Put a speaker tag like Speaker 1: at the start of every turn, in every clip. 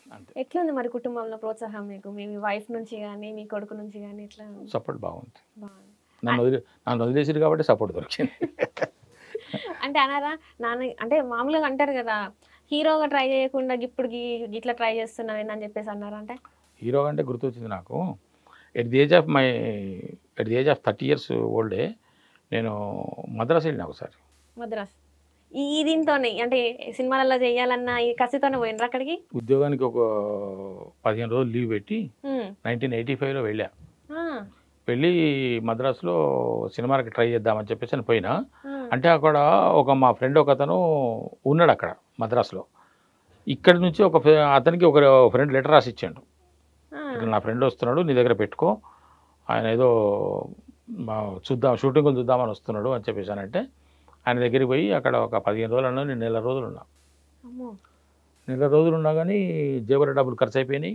Speaker 1: అంతే
Speaker 2: ఎట్లుంది మరి కుటుంబంలో ప్రోత్సాహం మీకు మీ వైఫ్ నుంచి కానీ మీ కొడుకు నుంచి కానీ ఎట్లా
Speaker 1: సపోర్ట్ బాగుంది
Speaker 2: బాగుంది
Speaker 1: నన్ను వదిలే నన్ను వదిలేసారు కాబట్టి సపోర్ట్ దొరికింది
Speaker 2: అంటే అన్నారా నాన్న అంటే మామూలుగా అంటారు కదా హీరోగా ట్రై చేయకుండా ఇప్పుడు గి- ఇట్లా ట్రై చేస్తున్నావు ఏందని చెప్పేసి అన్నారా అంటే
Speaker 1: హీరో అంటే గుర్తొచ్చింది నాకు at the age of my at the age of thirty years ఓల్డే నేను మద్రాసు వెళ్ళిన ఒకసారి
Speaker 2: మద్రాస్ ఈ ఈ దీంతోనే అంటే సినిమాలలో చేయాలన్న ఈ కసితోనే పోయినరు అక్కడికి
Speaker 1: ఉద్యోగానికి ఒక పదిహేను రోజులు లీవ్ పెట్టి
Speaker 2: ఉమ్.
Speaker 1: నైన్టీన్ ఎయిటీ ఫైవ్లో వెళ్ళా
Speaker 2: ఆ,
Speaker 1: వెళ్ళి మద్రాసులో సినిమాకి ట్రై చేద్దామని చెప్పేసి అని పోయినా
Speaker 2: ఆ.
Speaker 1: అంటే అక్కడ ఒక మా ఫ్రెండ్ ఒక అతను ఉన్నాడు అక్కడ మద్రాసులో ఇక్కడి నుంచి ఒక ఫ్రె- అతనికి ఒక ఫ్రెండ్ లెటర్ రాసి ఇచ్చాడు
Speaker 2: ఆ.
Speaker 1: ఇట్లా నా ఫ్రెండ్ వస్తున్నాడు నీ దగ్గర పెట్టుకో ఆయన ఏదో మా చూద్దాం షూటింగ్లు చూద్దామని వస్తున్నాడు అని చెప్పేసానంటే ఆయన దగ్గరికి పోయి అక్కడ ఒక పదిహేను రోజులు ఉన్నా నేను నెల రోజులు ఉన్నా
Speaker 2: అమ్మో
Speaker 1: నెల రోజులు ఉన్నా కానీ జేబులో డబ్బులు ఖర్చు అయిపోయినాయి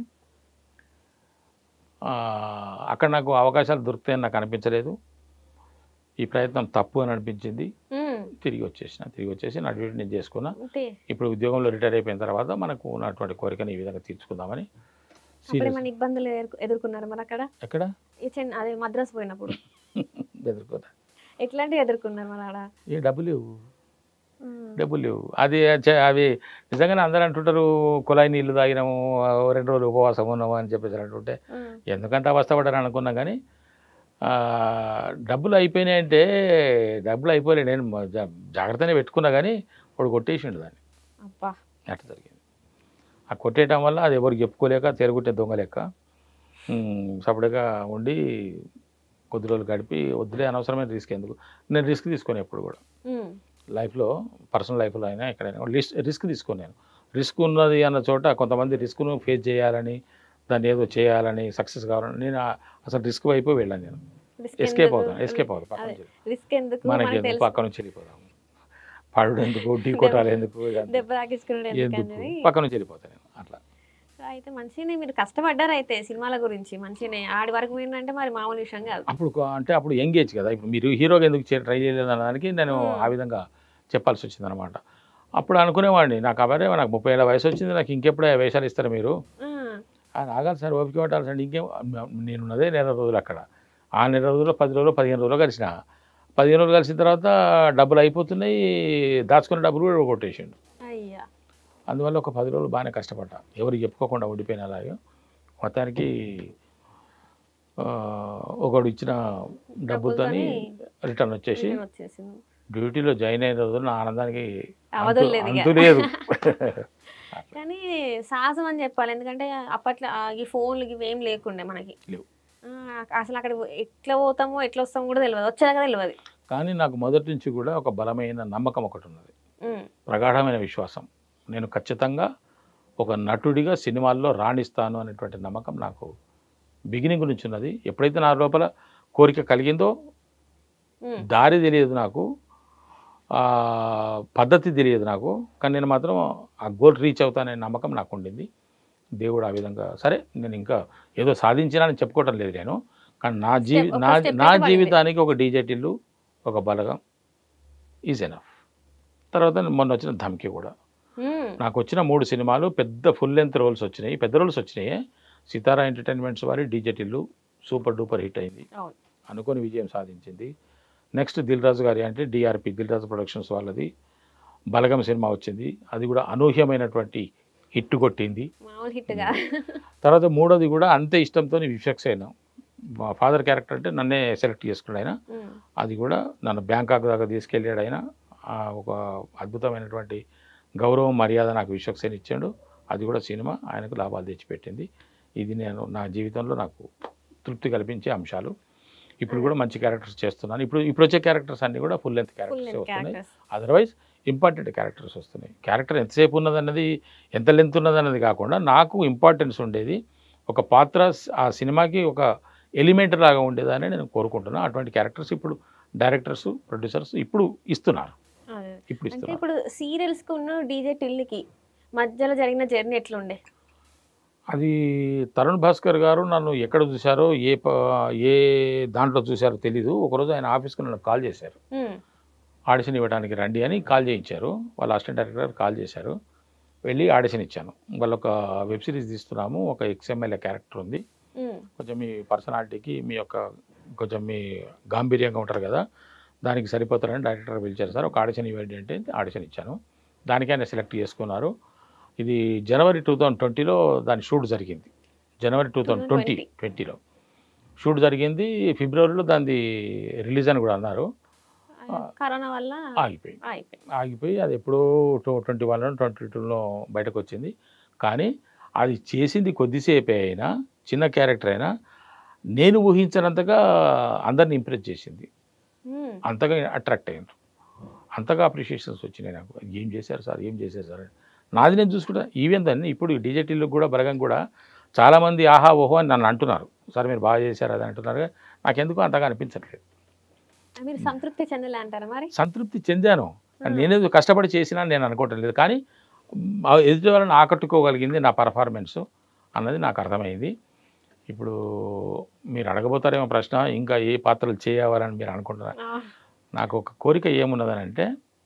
Speaker 1: ఆ, అక్కడ నాకు అవకాశాలు దొరుకుతాయని నాకు అనిపించలేదు ఈ ప్రయత్నం తప్పు అని అనిపించింది
Speaker 2: ఉమ్.
Speaker 1: తిరిగి వచ్చేసిన తిరిగి వచ్చేసి నా డ్యూటీ నేను చేసుకున్నా
Speaker 2: అంతే
Speaker 1: ఇప్పుడు ఉద్యోగంలో రిటైర్ అయిపోయిన తర్వాత మనకు ఉన్నటువంటి కోరికని ఈ విధంగా తీర్చుకుందామని
Speaker 2: అప్పుడు
Speaker 1: సీరియస్
Speaker 2: ఏమైనా ఇబ్బందులు ఎదుర్కొ- ఎదుర్కొన్నారు మరి అక్కడ
Speaker 1: ఎక్కడ
Speaker 2: ఈ చెన్ అదే మద్రాస్ పోయినప్పుడు
Speaker 1: ఎదుర్కోదా
Speaker 2: ఎట్లాంటివి ఎదుర్కొన్నారు మరి ఆడ
Speaker 1: ఏ డబ్బులు లేవు
Speaker 2: ఉమ్.
Speaker 1: డబ్బులు లేవు అది చ- అవి నిజంగానే అందరూ అంటుంటారు కుళాయి నీళ్లు తాగినాము ఆ, రెండు రోజులు ఉపవాసం ఉన్నాము అని చెప్పేసి అంటుంటే
Speaker 2: ఉమ్.
Speaker 1: ఎందుకంత అవస్థపడ్డాను అనుకున్నా కానీ ఆ, డబ్బులు అయిపోయినాయంటే డబ్బులు అయిపోలే నేను మ- జా- జాగ్రత్తనే పెట్టుకున్నా కానీ వాడు కొట్టేసిండు దాన్ని
Speaker 2: అబ్బా
Speaker 1: అట్లా జరిగింది ఆ కొట్టేయటం వల్ల అది ఎవరికి చెప్పుకోలేక తెరగొట్టే దొంగ లెక్క ఉమ్, సపరేట్గా ఉండి కొద్ది రోజులు గడిపి వద్దులే అనవసరమైన రిస్క్ ఎందుకు నేను రిస్క్ తీసుకోను ఎప్పుడు కూడా
Speaker 2: ఉమ్.
Speaker 1: లైఫ్లో పర్సనల్ లైఫ్లో అయినా ఎక్కడైనా రిస్క్ రిస్క్ తీసుకోను నేను రిస్క్ ఉన్నది అన్న చోట కొంతమంది రిస్క్ను ఫేస్ చేయాలని దాన్ని ఏదో చేయాలని సక్సెస్ కావాలని నేను ఆ- అసలు రిస్క్ వైపు వెళ్ళాను నేను
Speaker 2: రిస్క్
Speaker 1: ఎస్కేప్
Speaker 2: ఎందుకు?
Speaker 1: అవుతాను ఎస్కేప్ అవుతాను పక్క
Speaker 2: అదే,
Speaker 1: నుంచి
Speaker 2: రిస్క్ ఎందుకు
Speaker 1: మనకి
Speaker 2: మనకు
Speaker 1: ఎందుకు
Speaker 2: తెలుసు
Speaker 1: పక్క నుంచి వెళ్ళిపోదాం పడు ఎందుకు ఢీ కొట్టాలి ఎందుకు ఇదంతా.
Speaker 2: దెబ్బ తాకించుకున్నాడు
Speaker 1: ఎందుకు
Speaker 2: ఎందుకని
Speaker 1: పక్క నుంచి వెళ్ళిపోతాను నేను అట్లా
Speaker 2: సో అయితే మంచిగానే మీరు కష్టపడ్డారు అయితే సినిమాల గురించి మంచిగానే ఆడి వరకు పోయిందంటే మరి మామూలు విషయం కాదు
Speaker 1: అప్పుడు కొ- అంటే అప్పుడు యంగ్ ఏజ్ కదా ఇప్పుడు మీరు హీరోగా ఎందుకు ట్రై చేయలేదు అన్న దానికి నేను
Speaker 2: Hmm.
Speaker 1: ఆ విధంగా చెప్పాల్సి వచ్చింది అనమాట అప్పుడు అనుకునేవాడిని నాకు అవరే నాకు ముప్పై ఏళ్ళ వయసు వచ్చింది నాకు ఇంకెప్పుడే వేషాలు ఇస్తారు మీరు
Speaker 2: ఆ,
Speaker 1: ఆయన ఆగాలి సార్ ఓపిక పట్టాలి సార్ ఇంకేం నేనున్నదే నెల రోజులు అక్కడ ఆ నెల రోజుల్లో పది రోజులు పదిహేను రోజులు కలిసిన పదిహేను రోజులు కలిసిన తర్వాత డబ్బులు అయిపోతున్నాయి దాచుకున్న డబ్బులు కూడా కొట్టేసిండు
Speaker 2: అయ్యా
Speaker 1: అందువల్ల ఒక పది రోజులు బాగానే కష్టపడ్డా ఎవరికి చెప్పుకోకుండా ఉండిపోయిన అలాగే మొత్తానికి ఆ, ఒకడు ఇచ్చిన డబ్బులతోని రిటర్న్ వచ్చేసి
Speaker 2: రిటర్న్ వచ్చేసింది
Speaker 1: డ్యూటీలో జాయిన్ అయిన రోజు నా ఆనందానికి
Speaker 2: అవధులు
Speaker 1: అంతు-
Speaker 2: లేదు ఇక.
Speaker 1: అంతు లేదు
Speaker 2: కానీ సాహసం అని చెప్పాలి ఎందుకంటే అప్పట్లో ఆ, ఈ ఫోన్లు ఇవి ఏం లేకుండే మనకి
Speaker 1: లేవు.
Speaker 2: ఆ, అసలు అక్కడ ఎట్లా పోతామో ఎట్లా వస్తామో కూడా తెలియదు వచ్చేదాకా తెలియదు
Speaker 1: కానీ నాకు మొదటి నుంచి కూడా ఒక బలమైన నమ్మకం ఒకటి ఉన్నది
Speaker 2: ఉమ్,
Speaker 1: ప్రగాఢమైన విశ్వాసం నేను ఖచ్చితంగా ఒక నటుడిగా సినిమాల్లో రాణిస్తాను అనేటువంటి నమ్మకం నాకు బిగినింగ్ నుంచి ఉన్నది ఎప్పుడైతే నా లోపల కోరిక కలిగిందో
Speaker 2: ఉమ్,
Speaker 1: దారి తెలియదు నాకు ఆ, పద్ధతి తెలియదు నాకు కానీ నేను మాత్రం ఆ గోల్ రీచ్ అవుతాననే నమ్మకం నాకు ఉండింది దేవుడు ఆ విధంగా సరే నేను ఇంకా ఏదో సాధించినానని చెప్పుకోవటం లేదు నేను కానీ నా జీవి
Speaker 2: ఒక
Speaker 1: నా
Speaker 2: step
Speaker 1: నా
Speaker 2: అయితే పడింది.
Speaker 1: జీవితానికి ఒక డీజే టిల్లు ఒక బలగం ఈజ్ ఎనఫ్ తర్వాత మొన్న వచ్చిన ధమ్కి కూడా
Speaker 2: ఉమ్,
Speaker 1: నాకు వచ్చిన మూడు సినిమాలు పెద్ద ఫుల్ లెంత్ రోల్స్ వచ్చినాయి పెద్ద రోల్స్ వచ్చినాయి సితారా ఎంటర్టైన్మెంట్స్ వారి DJ Tillu super duper hit అయింది
Speaker 2: అవును
Speaker 1: అనుకోని విజయం సాధించింది నెక్స్ట్ దిల్ రాజు గారి అంటే డిఆర్పి దిల్ రాజు ప్రొడక్షన్స్ వాళ్ళది బలగం సినిమా వచ్చింది అది కూడా అనూహ్యమైనటువంటి హిట్ కొట్టింది
Speaker 2: మామూలు హిట్ గా
Speaker 1: తర్వాత మూడోది కూడా అంతే ఇష్టంతో విఫెక్స్ అయినా మా ఫాదర్ క్యారెక్టర్ అంటే నన్నే సెలెక్ట్ చేసుకున్నాడు ఆయన
Speaker 2: ఉమ్,
Speaker 1: అది కూడా నన్ను బ్యాంకాక్ దాకా తీసుకెళ్ళాడు ఆయన ఆ ఒక అద్భుతమైనటువంటి గౌరవం మర్యాద నాకు విశ్వక్సేన్ ఇచ్చాడు అది కూడా సినిమా ఆయనకు లాభాలు తెచ్చిపెట్టింది ఇది నేను నా జీవితంలో నాకు తృప్తి కల్పించే అంశాలు ఇప్పుడు కూడా మంచి క్యారెక్టర్స్ చేస్తున్నాను ఇప్పుడు ఇప్పుడు వచ్చే క్యారెక్టర్స్ అన్నీ కూడా full length
Speaker 2: full
Speaker 1: characters
Speaker 2: length
Speaker 1: వస్తున్నాయి
Speaker 2: క్యారెక్టర్స్
Speaker 1: అదర్వైజ్ ఇంపార్టెంట్ క్యారెక్టర్స్ వస్తున్నాయి క్యారెక్టర్ ఎంతసేపు ఉన్నదన్నది ఎంత లెంత్ ఉన్నదన్నది కాకుండా నాకు ఇంపార్టెన్స్ ఉండేది ఒక పాత్ర ఆ సినిమాకి ఒక ఎలిమెంట్ లాగా ఉండేదని నేను కోరుకుంటున్నాను అటువంటి క్యారెక్టర్స్ ఇప్పుడు డైరెక్టర్స్ ప్రొడ్యూసర్స్ ఇప్పుడు ఇస్తున్నారు
Speaker 2: అదే
Speaker 1: ఇప్పుడు
Speaker 2: అంటే
Speaker 1: ఇస్తున్నారు
Speaker 2: ఇప్పుడు సీరియల్స్ కు డీజే టిల్లికి మధ్యలో జరిగిన జర్నీ ఎట్లుండే
Speaker 1: అది తరుణ్ భాస్కర్ గారు నన్ను ఎక్కడ చూశారో ఏ ప- ఏ దాంట్లో చూశారో తెలీదు ఒకరోజు ఆయన ఆఫీస్కి నన్ను కాల్ చేశారు
Speaker 2: ఉమ్,
Speaker 1: ఆడిషన్ ఇవ్వడానికి రండి అని కాల్ చేయించారు వాళ్ళ అసిస్టెంట్ డైరెక్టర్ గారు కాల్ చేశారు వెళ్ళి ఆడిషన్ ఇచ్చాను వాళ్ళు ఒక వెబ్ సిరీస్ తీస్తున్నాము ఒక ఎక్స్ఎంఎల్ఏ క్యారెక్టర్ ఉంది
Speaker 2: ఉమ్,
Speaker 1: కొంచెం మీ పర్సనాలిటీకి మీ యొక్క కొంచెం మీ గాంభీర్యంగా ఉంటారు కదా దానికి సరిపోతారని డైరెక్టర్ పిలిచారు సార్ ఒక ఆడిషన్ ఇవ్వండి అంటే ఆడిషన్ ఇచ్చాను దానికి ఆయన సెలెక్ట్ చేసుకున్నారు ఇది జనవరి టూ థౌజండ్ ట్వంటీలో దాని షూట్ జరిగింది జనవరి టూ థౌజండ్ ట్వంటీ
Speaker 2: 2020.
Speaker 1: ట్వంటీలో షూట్ జరిగింది ఫిబ్రవరిలో దాన్ని రిలీజ్ అని కూడా అన్నారు
Speaker 2: కరోనా వల్ల
Speaker 1: ఆగిపోయింది
Speaker 2: అయిపోయింది
Speaker 1: ఆగిపోయి అది ఎప్పుడో టూ ట్వంటీ వన్లో ట్వంటీ టూలో బయటకు వచ్చింది కానీ అది చేసింది కొద్దిసేపే అయినా చిన్న క్యారెక్టర్ అయినా నేను ఊహించినంతగా అందరిని ఇంప్రెస్ చేసింది
Speaker 2: ఉమ్,
Speaker 1: అంతగా అట్రాక్ట్ అయ్యారు అంతగా అప్రిషియేషన్స్ వచ్చినాయి నాకు ఏం చేశారు సార్ ఏం చేశారు సార్ అని. నాది నేను చూసుకుంటా ఈవెన్ దాన్ని ఇప్పుడు డీజేటీలో కూడా బలగం కూడా చాలామంది ఆహా ఓహో అని నన్ను అంటున్నారు సార్ మీరు బాగా చేశారు అది అంటున్నారు కానీ నాకెందుకు అంతగా అనిపించట్లేదు
Speaker 2: మీరు సంతృప్తి చెందలే అంటారా మరి
Speaker 1: సంతృప్తి చెందాను నేనేదో కష్టపడి చేసినా నేను అనుకోవటం లేదు కానీ మ్, ఆ ఎదుటి వాళ్ళని ఆకట్టుకోగలిగింది నా పర్ఫార్మెన్స్ అన్నది నాకు అర్థమైంది ఇప్పుడు మీరు అడగబోతారేమో ప్రశ్న ఇంకా ఏ పాత్రలు చేయవాలని మీరు అనుకుంటున్నారు
Speaker 2: ఆ,
Speaker 1: నాకు ఒక కోరిక ఏమున్నదని అంటే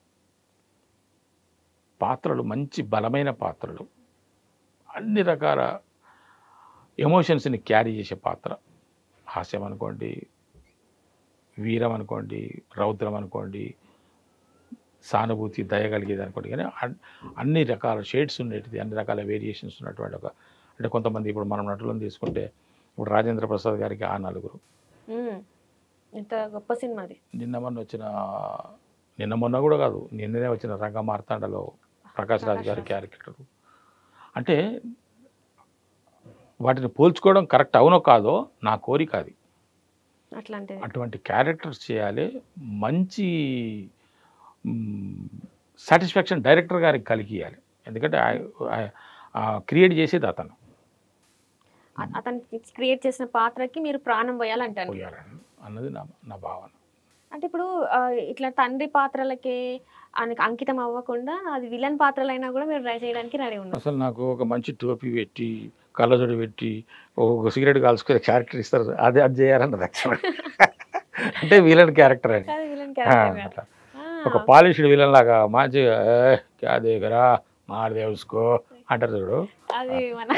Speaker 1: పాత్రలు మంచి బలమైన పాత్రలు అన్ని రకాల ఎమోషన్స్ని క్యారీ చేసే పాత్ర హాస్యం అనుకోండి వీరం అనుకోండి రౌద్రం అనుకోండి సానుభూతి దయ కలిగేది అనుకోండి కానీ అన్- అన్ని రకాల షేడ్స్ ఉండేటిది అన్ని రకాల వేరియేషన్స్ ఉన్నటువంటి ఒక అంటే కొంతమంది ఇప్పుడు మనం నటులను తీసుకుంటే ఇప్పుడు రాజేంద్ర ప్రసాద్ గారికి ఆ నలుగురు
Speaker 2: ఉమ్, ఎంత గొప్ప సినిమా అది
Speaker 1: నిన్న మొన్న వచ్చిన నిన్న మొన్న కూడా కాదు నిన్ననే వచ్చిన రంగ మార్తాండలో ప్రకాష్ రాజ్ గారి క్యారెక్టర్ అంటే వాటిని పోల్చుకోవడం కరెక్ట్ అవునో కాదో నా కోరిక అది
Speaker 2: అట్లాంటిది
Speaker 1: అటువంటి క్యారెక్టర్స్ చేయాలి మంచి సాటిస్ఫాక్షన్ డైరెక్టర్ గారికి కలిగియాలి ఎందుకంటే క్రియేట్ చేసేది అతను
Speaker 2: అ- అతను క్రియేట్ చేసిన పాత్రకి మీరు ప్రాణం పోయాలంటారు
Speaker 1: పోయాలని అన్నది నా నా భావన
Speaker 2: అంటే ఇప్పుడు ఆ, ఇట్లా తండ్రి పాత్రలకే ఆయనకి అంకితం అవ్వకుండా అది విలన్ పాత్రలైనా కూడా మీరు ట్రై చేయడానికి రెడీ ఉన్నారు
Speaker 1: అసలు నాకు ఒక మంచి టోపీ పెట్టి కళ్ళజోడు పెట్టి ఒక సిగరెట్ కాల్చుకునే క్యారెక్టర్ ఇస్తారు అదే అది చేయాలన్నది యాక్చువల్ అంటే విలన్ క్యారెక్టర్ అని
Speaker 2: అది విలన్
Speaker 1: ఆ,
Speaker 2: క్యారెక్టర్
Speaker 1: అట్లా. ఒక పాలిష్డ్ విలన్ లాగా మంచిగా "ఏ, క్యా దేగరా మాడదే ఉసుకో అంటారు చూడు
Speaker 2: అది మన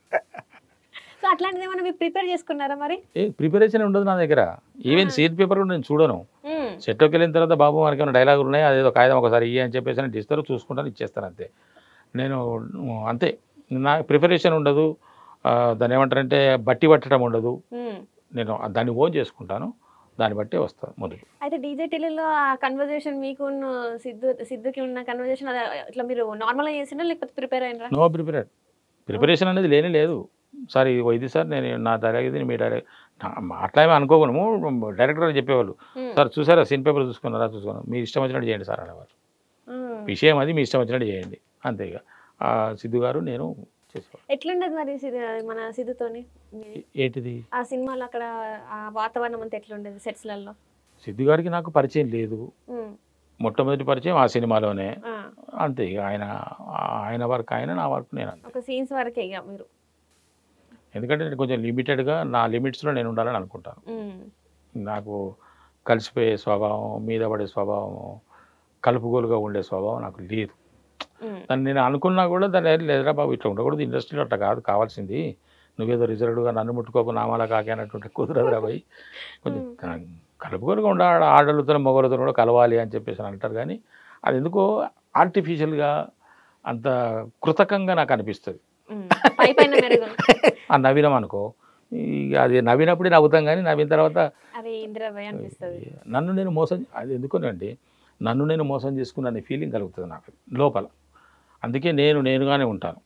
Speaker 2: సో అట్లాంటిది ఏమైనా మీరు ప్రిపేర్ చేసుకున్నారా మరి
Speaker 1: ఏ ప్రిపరేషన్ ఉండదు నా దగ్గర ఈవెన్ సీట్ పేపర్ కూడా నేను చూడను
Speaker 2: ఉమ్,
Speaker 1: సెట్లోకి వెళ్ళిన తర్వాత బాబు మనకి ఏమైనా డైలాగులు ఉన్నాయి అదేదో కాగితం ఒకసారి ఇయ్యి అని చెప్పేసి అని ఇస్తారు చూసుకుంటాను ఇచ్చేస్తాను అంతే నేను ఉమ్, అంతే నా ప్రిపరేషన్ ఉండదు ఆ, దాన్ని ఏమంటారంటే బట్టి పట్టడం ఉండదు
Speaker 2: ఉమ్.
Speaker 1: నేను దాన్ని ఓన్ చేసుకుంటాను దాన్ని బట్టే వస్తాను మొదలు
Speaker 2: అయితే డీజే టీవీలో ఆ కన్వర్జేషన్ మీకు సిద్ధు సిద్ధుకి ఉన్న కన్వర్జేషన్ ఇట్లా మీరు నార్మల్గా చేసిండ్రా లేకపోతే ప్రిపేర్ అయినరా
Speaker 1: నో ప్రిపేర్ ప్రిపరేషన్ అనేది లేనే లేదు సార్ ఇది ఇది సార్ నేను నా డైలాగ్ ఇది మీ డైలాగ్ మాట్లాడమే అనుకోకము డైరెక్టర్ గారు చెప్పేవాళ్ళు సార్ చూసారా సీన్ పేపర్ చూసుకున్నారా చూసుకున్నారా మీ ఇష్టం వచ్చినట్టు చేయండి సార్ అనేవారు విషయం అది మీ ఇష్టం వచ్చినట్టు చేయండి అంతే ఇక ఆ, సిద్ధు గారు నేను చేసేవాడు
Speaker 2: ఎట్లుండదు మరి సిద్ధు మన సిద్ధుతోని మీ-
Speaker 1: ఏంటిది
Speaker 2: ఆ సినిమాలో అక్కడ ఆ వాతావరణం అంతా ఎట్లుండేది సెట్స్లలో
Speaker 1: సిద్ధు గారికి నాకు పరిచయం లేదు మొట్టమొదటి పరిచయం ఆ సినిమాలోనే అంతే ఇక ఆయన ఆయన వర్క్ ఆయన నా వర్క్ నేను అంతే
Speaker 2: ఒక సీన్స్ వరకే ఇక మీరు
Speaker 1: ఎందుకంటే నేను కొంచెం లిమిటెడ్గా నా లిమిట్స్లో నేను ఉండాలని అనుకుంటాను
Speaker 2: ఉమ్,
Speaker 1: నాకు కలిసిపోయే స్వభావం మీద పడే స్వభావం కలుపుగోలుగా ఉండే స్వభావం నాకు లేదు
Speaker 2: ఉమ్,
Speaker 1: దాన్ని నేను అనుకున్నా కూడా దాన్ని "ఏ, లేదురా బాబు ఇట్లా ఉండకూడదు ఇండస్ట్రీలో అట్లా కాదు కావాల్సింది నువ్వేదో రిజర్వ్డ్గా నన్ను ముట్టుకోకు నామాల కాకి అన్నటువంటి కుదరదురా పోయి కొంచెం క- కలుపుగోలుగా ఉండ ఆడలతో మొగలతో కూడా కలవాలి అని చెప్పేసి అని అంటారు కానీ అది ఎందుకో ఆర్టిఫిషియల్గా అంత కృతకంగా నాకు అనిపిస్తుంది
Speaker 2: ఉమ్. పై పైన మెరుగు
Speaker 1: ఆ నవ్వినాం అనుకో ఇక అది నవ్వినప్పుడే నవ్వుతాం కానీ నవ్విన తర్వాత
Speaker 2: అరే ఇందిరాబాయ్ అనిపిస్తుంది
Speaker 1: నన్ను నేను మోసం అది ఎందుకోనండి నన్ను నేను మోసం చేసుకున్న ఫీలింగ్ కలుగుతుంది నాకు లోపల అందుకే నేను నేనుగానే ఉంటాను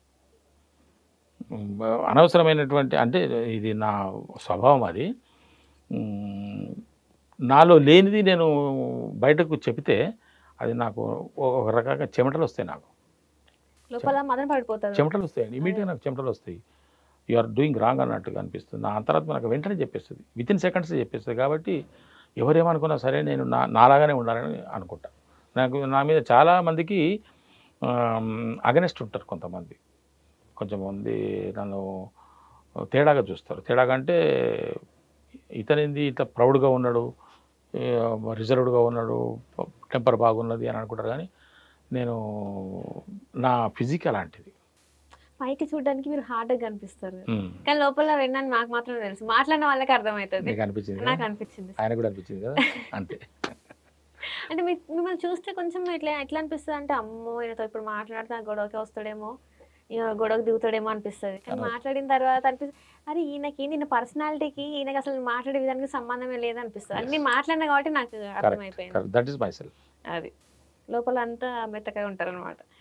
Speaker 1: ఉమ్, అనవసరమైనటువంటి అంటే ఇది నా స్వభావం అది ఉమ్, నాలో లేనిది నేను బయటకు చెబితే అది నాకు ఒక రకంగా చెమటలు వస్తాయి నాకు
Speaker 2: లోపల మాత్రం పడిపోతుంది
Speaker 1: చెమటలు వస్తాయండి ఇమీడియట్గా నాకు చెమటలు వస్తాయి యు ఆర్ డూయింగ్ రాంగ్ అన్నట్టుగా అనిపిస్తుంది నా అంతరాత్మ నాకు వెంటనే చెప్పేస్తుంది విత్ ఇన్ సెకండ్స్ చెప్పేస్తుంది కాబట్టి ఎవరేమనుకున్నా సరే నేను నా నాలాగానే ఉండాలని అనుకుంటా నాకు నా మీద చాలా మందికి అగనెస్ట్ ఉంటారు కొంతమంది కొంచెం మంది నన్ను తేడాగా చూస్తారు తేడాగా అంటే ఇతనింది ఇట్లా ప్రౌడ్గా ఉన్నాడు రిజర్వ్డ్గా ఉన్నాడు టెంపర్ బాగున్నది అని అనుకుంటారు కానీ నేను నా ఫిజిక్ అలాంటిది
Speaker 2: పైకి చూడడానికి మీరు హార్డ్ గా కనిపిస్తారు
Speaker 1: ఉమ్.
Speaker 2: కానీ లోపల రెండని మాకు మాత్రం తెలుసు మాట్లాడిన వాళ్ళకి అర్థమవుతుంది
Speaker 1: నీకు అనిపించింది
Speaker 2: నాకు
Speaker 1: కదా?
Speaker 2: అనిపించింది
Speaker 1: ఆయన కూడా అనిపించింది కదా అంతే
Speaker 2: అంటే మీ మిమ్మల్ని చూస్తే కొంచెం ఇట్లా ఎట్లా అనిపిస్తుంది అంటే అమ్మో ఈయనతో ఇప్పుడు మాట్లాడితే ఆ గొడవకి వస్తాడేమో ఇక గొడవకి దిగుతాడేమో అనిపిస్తుంది కానీ
Speaker 1: అవును.
Speaker 2: మాట్లాడిన తర్వాత అనిపిస్తుంది అరే ఈయనకి ఈయన పర్సనాలిటీకి ఈయనకి అసలు మాట్లాడే విధానికి సంబంధమే లేదు అనిపిస్తుంది అన్ని మాట్లాడినా కాబట్టి నాకు అర్థమైపోయింది
Speaker 1: దట్ ఈస్ మై సెల్ఫ్
Speaker 2: అది లోపల అంతా మెత్తగా ఉంటారు అనమాట